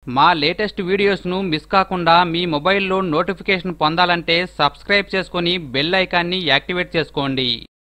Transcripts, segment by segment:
మా latest వీడియోస్ను miss కాకుండా మీ మొబైల్లో నోటిఫికేషన్ పొందాలంటే సబ్స్క్రైబ్ చేసుకొని బెల్ ఐకాన్ని యాక్టివేట్ చేసుకోండి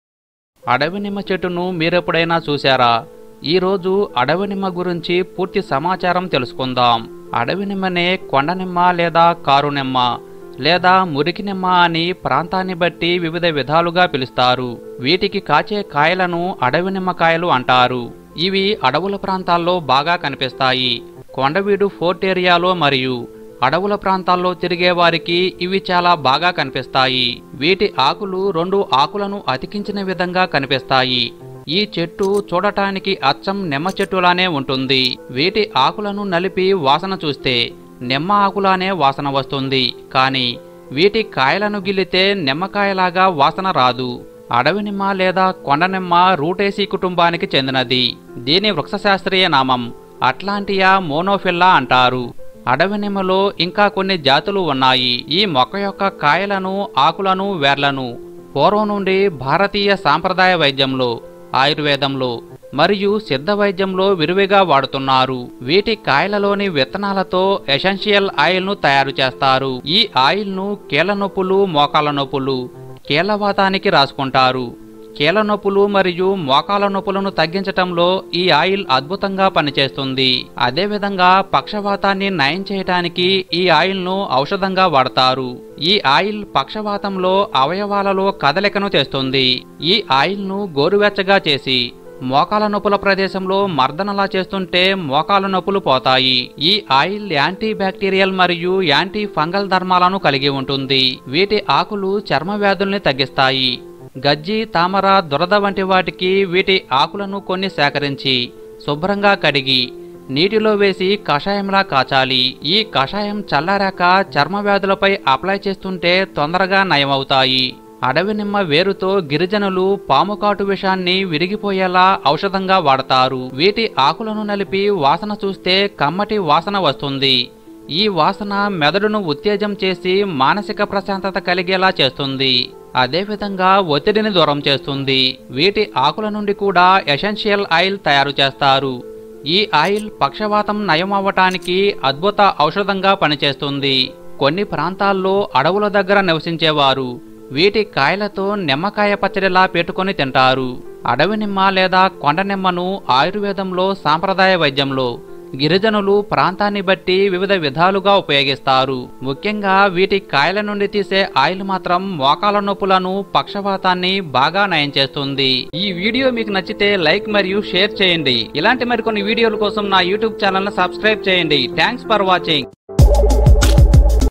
అడవి నిమ్మ చెట్టును మీరెప్పుడైనా చూశారా ఈరోజు అడవి నిమ్మ గురించి పూర్తి సమాచారం తెలుసుకుందాం అడవి నిమ్మనే కొండ నిమ్మ లేదా కారు నిమ్మ లేదా మురికి నిమ్మ అని ప్రాంతాన్ని బట్టి వివిధ విధాలుగా పిలుస్తారు వీటికి కాచే కాయలను అడవి నిమ్మకాయలు అంటారు ఇవి అడవుల ప్రాంతాల్లో బాగా కనిపిస్తాయి కొండవీడు ఫోర్ట్ ఏరియాలో మరియు అడవుల ప్రాంతాల్లో తిరిగే వారికి ఇవి చాలా బాగా కనిపిస్తాయి వీటి ఆకులు రెండు ఆకులను అతికించిన విధంగా కనిపిస్తాయి ఈ చెట్టు చూడటానికి అచ్చం నిమ్మ చెట్టులానే ఉంటుంది వీటి ఆకులను నలిపి వాసన చూస్తే నిమ్మ ఆకులానే వాసన వస్తుంది కానీ వీటి కాయలను గిల్లితే నిమ్మకాయలాగా వాసన రాదు అడవి నిమ్మ లేదా కొండ నిమ్మ రూటేసీ కుటుంబానికి చెందినది దీని వృక్షశాస్త్రీయ నామం అట్లాంటియా మోనోఫిల్లా అంటారు అడవి నిమ్మలో ఇంకా కొన్ని జాతులు ఉన్నాయి ఈ మొక్క యొక్క కాయలను ఆకులను వేర్లను పూర్వం నుండి భారతీయ సాంప్రదాయ వైద్యంలో ఆయుర్వేదంలో మరియు సిద్ధ వైద్యంలో విరివిగా వాడుతున్నారు వీటి కాయలలోని విత్తనాలతో ఎసెన్షియల్ ఆయిల్ను తయారు చేస్తారు ఈ ఆయిల్ను కీళ్ళ నొప్పులు మోకాల నొప్పులు కీళ్ళవాతానికి రాసుకుంటారు కీళ్ళ నొప్పులు మరియు మోకాల నొప్పులను తగ్గించటంలో ఈ ఆయిల్ అద్భుతంగా పనిచేస్తుంది అదేవిధంగా పక్షవాతాన్ని నయం చేయటానికి ఈ ఆయిల్ను ఔషధంగా వాడతారు ఈ ఆయిల్ పక్షవాతంలో అవయవాలలో కదలికను తెస్తుంది ఈ ఆయిల్ను గోరువెచ్చగా చేసి మోకాల నొప్పుల ప్రదేశంలో మర్దనలా చేస్తుంటే మోకాల నొప్పులు పోతాయి ఈ ఆయిల్ యాంటీ బ్యాక్టీరియల్ మరియు యాంటీ ఫంగల్ ధర్మాలను కలిగి ఉంటుంది వీటి ఆకులు చర్మ వ్యాధుల్ని తగ్గిస్తాయి గజ్జి తామర దురద వంటి వాటికి వీటి ఆకులను కొన్ని సేకరించి శుభ్రంగా కడిగి నీటిలో వేసి కషాయంలా కాచాలి ఈ కషాయం చల్లారాక చర్మ వ్యాధులపై అప్లై చేస్తుంటే తొందరగా నయమవుతాయి అడవి నిమ్మ వేరుతో గిరిజనులు పాముకాటు విషాన్ని విరిగిపోయేలా ఔషధంగా వాడతారు వీటి ఆకులను నలిపి వాసన చూస్తే కమ్మటి వాసన వస్తుంది ఈ వాసన మెదడును ఉత్తేజం చేసి మానసిక ప్రశాంతత కలిగేలా చేస్తుంది అదేవిధంగా ఒత్తిడిని దూరం చేస్తుంది వీటి ఆకుల నుండి కూడా ఎసెన్షియల్ ఆయిల్ తయారు చేస్తారు ఈ ఆయిల్ పక్షవాతం నయం అవ్వటానికి అద్భుత ఔషధంగా పనిచేస్తుంది కొన్ని ప్రాంతాల్లో అడవుల దగ్గర నివసించేవారు వీటి కాయలతో నిమ్మకాయ పచ్చడిలా పెట్టుకొని తింటారు అడవి నిమ్మ లేదా కొండ నిమ్మను ఆయుర్వేదంలో సాంప్రదాయ వైద్యంలో గిరిజనులు ప్రాంతాన్ని బట్టి వివిధ విధాలుగా ఉపయోగిస్తారు ముఖ్యంగా వీటి కాయల నుండి తీసే ఆయిల్ మాత్రం మోకాల నొప్పులను పక్షవాతాన్ని బాగా నయం చేస్తుంది ఈ వీడియో మీకు నచ్చితే లైక్ మరియు షేర్ చేయండి ఇలాంటి మరికొన్ని వీడియోల కోసం నా యూట్యూబ్ ఛానల్ సబ్స్క్రైబ్ చేయండి థ్యాంక్స్ ఫర్ వాచింగ్